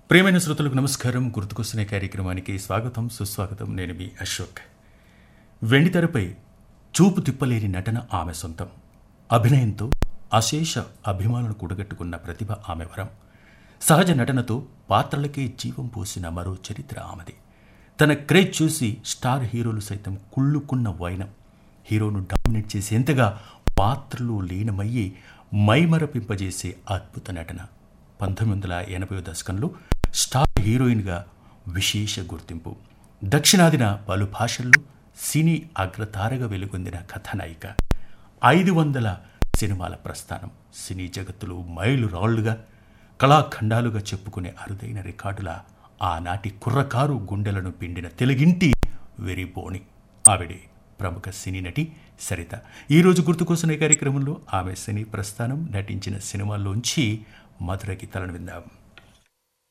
ప్రియమైన శ్రోతలకు నమస్కారం గుర్తుకొస్తున్న కార్యక్రమానికి స్వాగతం సుస్వాగతం నేను మీ అశోక్ వెండితెరపై చూపు తిప్పలేని నటన ఆమె సొంతం అభినయంతో అశేష అభిమానులు కూడగట్టుకున్న ప్రతిభ ఆమె వరం సహజ నటనతో పాత్రలకే జీవం పోసిన మరో చరిత్ర ఆమెది తన క్రేజ్ చూసి స్టార్ హీరోలు సైతం కుళ్ళుకున్న వైనం హీరోను డామినేట్ చేసేంతగా పాత్రలు లీనమయ్యి మైమరపింపజేసే అద్భుత నటన పంతొమ్మిది వందల ఎనభై దశకంలో స్టార్ హీరోయిన్గా విశేష గుర్తింపు దక్షిణాదిన పలు భాషల్లో సినీ అగ్రతారగా వెలుగొందిన కథానాయిక ఐదు వందల సినిమాల ప్రస్థానం సినీ జగత్తులో మైలు రాళ్లుగా కళాఖండాలుగా చెప్పుకునే అరుదైన రికార్డుల ఆనాటి కుర్రకారు గుండెలను పిండిన తెలుగింటి వెరిబోణి ఆవిడే ప్రముఖ సినీ నటి సరిత ఈరోజు గుర్తుకోసిన కార్యక్రమంలో ఆమె సినీ ప్రస్థానం నటించిన సినిమాల్లోంచి మధుర గీతాలను విందాం